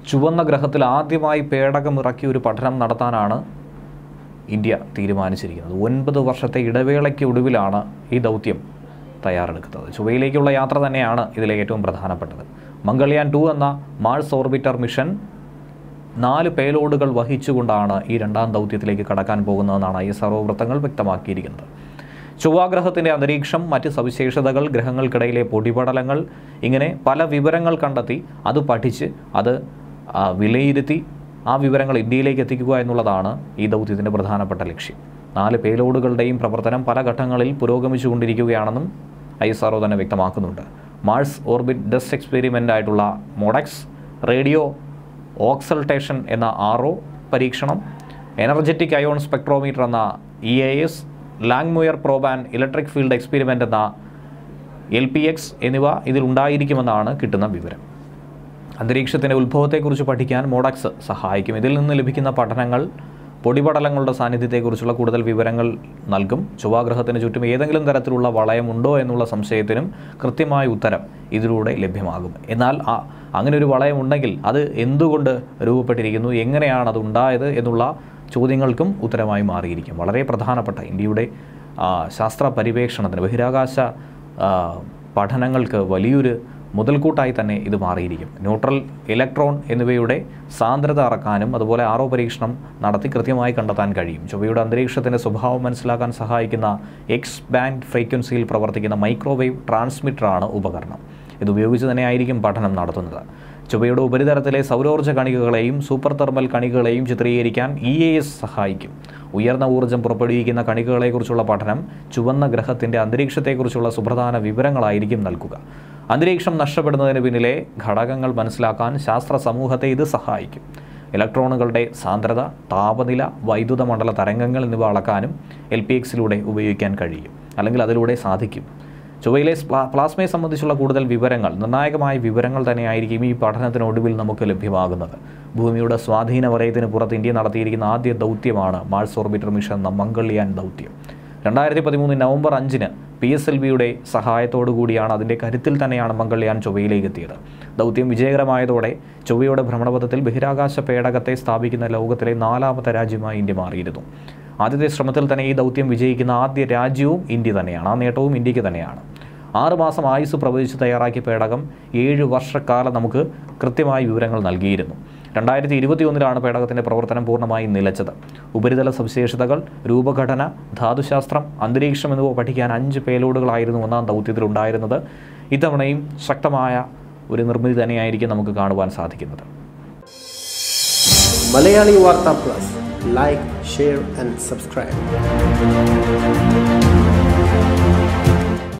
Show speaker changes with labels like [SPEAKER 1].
[SPEAKER 1] ചുവന്ന ഗ്രഹത്തിൽ ആദ്യമായി പേടകം ഇറക്കി ഒരു പഠനം നടത്താനാണ് ഇന്ത്യ തീരുമാനിച്ചിരിക്കുന്നത് ഒൻപത് വർഷത്തെ ഇടവേളയ്ക്ക് ഒടുവിലാണ് ഈ ദൗത്യം തയ്യാറെടുക്കുന്നത് ചൊവ്വയിലേക്കുള്ള യാത്ര തന്നെയാണ് ഇതിലെ ഏറ്റവും പ്രധാനപ്പെട്ടത് മംഗൾയാൻ ടു എന്ന മാഴ്സ് ഓർബിറ്റർ മിഷൻ നാല് പേലോഡുകൾ വഹിച്ചുകൊണ്ടാണ് ഈ രണ്ടാം ദൗത്യത്തിലേക്ക് കടക്കാൻ പോകുന്നതെന്നാണ് ഐ എസ് ആർ വൃത്തങ്ങൾ വ്യക്തമാക്കിയിരിക്കുന്നത് ചൊവ്വാഗ്രഹത്തിൻ്റെ അന്തരീക്ഷം മറ്റ് സവിശേഷതകൾ ഗ്രഹങ്ങൾക്കിടയിലെ പൊടിപടലങ്ങൾ ഇങ്ങനെ പല വിവരങ്ങൾ കണ്ടെത്തി അത് പഠിച്ച് അത് ആ, വിലയിരുത്തി ആ വിവരങ്ങൾ ഇന്ത്യയിലേക്ക് എത്തിക്കുക എന്നുള്ളതാണ് ഈ ദൗത്യത്തിൻ്റെ പ്രധാനപ്പെട്ട ലക്ഷ്യം നാല് പേലോഡുകളുടെയും പ്രവർത്തനം പല ഘട്ടങ്ങളിൽ പുരോഗമിച്ചുകൊണ്ടിരിക്കുകയാണെന്നും ഐ എസ് ആർ തന്നെ വ്യക്തമാക്കുന്നുണ്ട് മാഴ്സ് ഓർബിറ്റ് ഡസ്റ്റ് എക്സ്പെരിമെൻ്റ് ആയിട്ടുള്ള മോഡക്സ് റേഡിയോ ഓക്സൾട്ടേഷൻ എന്ന ആർ ഒ പരീക്ഷണം എനർജറ്റിക് അയോൺ സ്പെക്ട്രോമീറ്റർ എന്ന ഇ എ എസ് ലാങ്മുയർ പ്രോബാൻ ഇലക്ട്രിക് ഫീൽഡ് എക്സ്പെരിമെൻ്റ് എന്ന എൽ പി എക്സ് എന്നിവ ഇതിലുണ്ടായിരിക്കുമെന്നാണ് കിട്ടുന്ന വിവരം അന്തരീക്ഷത്തിൻ്റെ ഉത്ഭവത്തെക്കുറിച്ച് പഠിക്കാൻ മോഡക്സ് സഹായിക്കും ഇതിൽ നിന്ന് ലഭിക്കുന്ന പഠനങ്ങൾ പൊടിപടലങ്ങളുടെ സാന്നിധ്യത്തെക്കുറിച്ചുള്ള കൂടുതൽ വിവരങ്ങൾ നൽകും ചൊവ്വാഗ്രഹത്തിന് ചുറ്റും ഏതെങ്കിലും തരത്തിലുള്ള വളയമുണ്ടോ എന്നുള്ള സംശയത്തിനും കൃത്യമായ ഉത്തരം ഇതിലൂടെ ലഭ്യമാകും എന്നാൽ ആ അങ്ങനെ ഒരു വളയമുണ്ടെങ്കിൽ അത് എന്തുകൊണ്ട് രൂപപ്പെട്ടിരിക്കുന്നു എങ്ങനെയാണ് അത് ഉണ്ടായത് എന്നുള്ള ചോദ്യങ്ങൾക്കും ഉത്തരമായി മാറിയിരിക്കും വളരെ പ്രധാനപ്പെട്ട ഇന്ത്യയുടെ ആ, ശാസ്ത്ര പര്യവേക്ഷണത്തിന് ബഹിരാകാശ ആ, പഠനങ്ങൾക്ക് വലിയൊരു മുതൽക്കൂട്ടായി തന്നെ ഇത് മാറിയിരിക്കും ന്യൂട്രൽ ഇലക്ട്രോൺ എന്നിവയുടെ സാന്ദ്രത അറക്കാനും അതുപോലെ ആറോ പരീക്ഷണം നടത്തി കൃത്യമായി കണ്ടെത്താൻ കഴിയും ചൊവ്വയുടെ അന്തരീക്ഷത്തിൻ്റെ സ്വഭാവം മനസ്സിലാക്കാൻ സഹായിക്കുന്ന എക്സ് ബാൻഡ് ഫ്രീക്വൻസിയിൽ പ്രവർത്തിക്കുന്ന മൈക്രോവേവ് ട്രാൻസ്മിറ്ററാണ് ഉപകരണം ഇത് ഉപയോഗിച്ച് തന്നെയായിരിക്കും പഠനം നടത്തുന്നത് ചൊവ്വയുടെ ഉപരിതലത്തിലെ സൗരോർജ്ജ കണികകളെയും സൂപ്പർ തെർമൽ കണികകളെയും ചിത്രീകരിക്കാൻ ഇ എ എസ് സഹായിക്കും ഉയർന്ന ഊർജ്ജം പുറപ്പെടുവിക്കുന്ന കണികകളെക്കുറിച്ചുള്ള പഠനം ചുവന്ന ഗ്രഹത്തിൻ്റെ അന്തരീക്ഷത്തെക്കുറിച്ചുള്ള സുപ്രധാന വിവരങ്ങളായിരിക്കും നൽകുക അന്തരീക്ഷം നഷ്ടപ്പെടുന്നതിന് പിന്നിലെ ഘടകങ്ങൾ മനസ്സിലാക്കാൻ ശാസ്ത്ര സമൂഹത്തെ ഇത് സഹായിക്കും ഇലക്ട്രോണുകളുടെ സാന്ദ്രത താപനില വൈദ്യുത മണ്ഡല തരംഗങ്ങൾ എന്നിവ അളക്കാനും എൽ പി എക്സിലൂടെ ഉപയോഗിക്കാൻ കഴിയും അല്ലെങ്കിൽ അതിലൂടെ സാധിക്കും ചൊവ്വയിലെ പ്ലാ- പ്ലാസ്മയെ സംബന്ധിച്ചുള്ള കൂടുതൽ വിവരങ്ങൾ നിർണായകമായ വിവരങ്ങൾ തന്നെയായിരിക്കും ഈ പഠനത്തിനൊടുവിൽ നമുക്ക് ലഭ്യമാകുന്നത് ഭൂമിയുടെ സ്വാധീന വലയത്തിന് പുറത്ത് ഇന്ത്യ നടത്തിയിരിക്കുന്ന ആദ്യ ദൗത്യമാണ് മാഴ്സ് ഓർബിറ്റർ മിഷൻ എന്ന മംഗൾയാൻ ദൗത്യം രണ്ടായിരത്തി പതിമൂന്ന് നവംബർ അഞ്ചിന് പി എസ് എൽ വിയുടെ സഹായത്തോടു കൂടിയാണ് അതിൻ്റെ കരുത്തിൽ തന്നെയാണ് മംഗൾയാൻ ചൊവ്വയിലേക്ക് എത്തിയത് ദൗത്യം വിജയകരമായതോടെ ചൊവ്വയുടെ ഭ്രമണപഥത്തിൽ ബഹിരാകാശ പേടകത്തെ സ്ഥാപിക്കുന്ന ലോകത്തിലെ നാലാമത്തെ രാജ്യമായി ഇന്ത്യ മാറിയിരുന്നു ആദ്യത്തെ ശ്രമത്തിൽ തന്നെ ഈ ദൗത്യം വിജയിക്കുന്ന ആദ്യ രാജ്യവും ഇന്ത്യ തന്നെയാണ് ആ നേട്ടവും ഇന്ത്യക്ക് തന്നെയാണ് ആറുമാസം ആയുസ് പ്രവചിച്ച് തയ്യാറാക്കിയ പേടകം ഏഴ് വർഷക്കാലം നമുക്ക് കൃത്യമായ വിവരങ്ങൾ നൽകിയിരുന്നു രണ്ടായിരത്തി ഇരുപത്തി ഒന്നിലാണ് പേടകത്തിൻ്റെ പ്രവർത്തനം പൂർണ്ണമായി നിലച്ചത് ഉപരിതല സവിശേഷതകൾ രൂപഘടന ധാതുശാസ്ത്രം അന്തരീക്ഷം എന്നിവ പഠിക്കാൻ അഞ്ച് പേലോഡുകളായിരുന്നു ഒന്നാം ദൗത്യത്തിലുണ്ടായിരുന്നത് ഇത്തവണയും ശക്തമായ ഒരു നിർമ്മിതി തന്നെയായിരിക്കും നമുക്ക് കാണുവാൻ സാധിക്കുന്നത്
[SPEAKER 2] Malayali Warta Plus. Like, share, and subscribe.